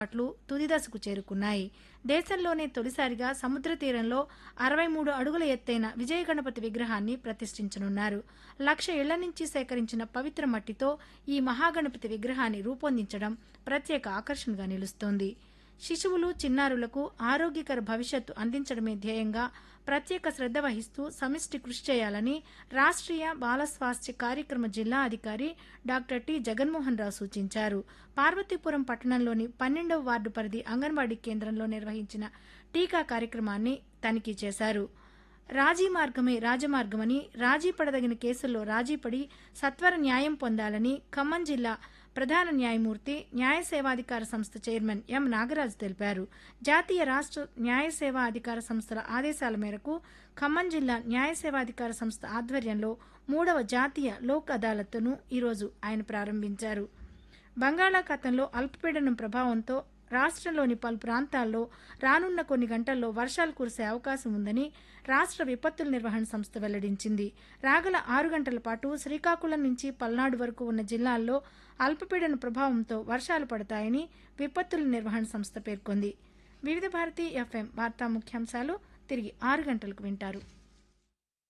ఏర్పాట్లు తుదిదశకు చేరుకున్నాయి దేశంలోనే తొలిసారిగా సముద్ర తీరంలో అరవై మూడు అడుగుల ఎత్తైన విజయ గణపతి విగ్రహాన్ని ప్రతిష్ఠించనున్నారు లక్ష ఇళ్ల నుంచి సేకరించిన పవిత్ర మట్టితో ఈ మహాగణపతి విగ్రహాన్ని రూపొందించడం ప్రత్యేక ఆకర్షణగా నిలుస్తోంది శిశువులు చిన్నారులకు ఆరోగ్యకర భవిష్యత్తు అందించడమే ధ్యేయంగా ప్రత్యేక శ్రద్ధ వహిస్తూ సమిష్టి కృషి చేయాలని రాష్ట్రీయ బాల స్వాస్థ్య కార్యక్రమ జిల్లా అధికారి డాక్టర్ టి జగన్మోహన్ రావు సూచించారు పార్వతీపురం పట్టణంలోని పన్నెండవ వార్డు పరిధి అంగన్వాడీ కేంద్రంలో నిర్వహించిన టీకా కార్యక్రమాన్ని తనిఖీ చేశారు రాజీ మార్గమే రాజమార్గమని రాజీ పడదగిన కేసుల్లో రాజీ పడి సత్వర న్యాయం పొందాలని ఖమ్మం జిల్లా ప్రధాన న్యాయమూర్తి న్యాయ సేవాధికార సంస్థ చైర్మన్ ఎం నాగరాజు తెలిపారు జాతీయ రాష్ట్ర న్యాయ సేవా అధికార సంస్థల ఆదేశాల మేరకు ఖమ్మం జిల్లా న్యాయ సేవాధికార సంస్థ ఆధ్వర్యంలో మూడవ జాతీయ లోక్ అదాలత్ను ఈరోజు ఆయన ప్రారంభించారు బంగాళాఖాతంలో అల్పపీడనం ప్రభావంతో రాష్ట్రంలోని పలు ప్రాంతాల్లో రానున్న కొన్ని గంటల్లో వర్షాలు కురిసే అవకాశం ఉందని రాష్ట్ర విపత్తుల నిర్వహణ సంస్థ వెల్లడించింది రాగల ఆరు గంటల పాటు శ్రీకాకుళం నుంచి పల్నాడు వరకు ఉన్న జిల్లాల్లో అల్పపీడన ప్రభావంతో వర్షాలు పడతాయని విపత్తుల నిర్వహణ సంస్థ పేర్కొంది వివిధ భారతి ఎఫ్ఎం వార్తా ముఖ్యాంశాలు తిరిగి ఆరు గంటలకు వింటారు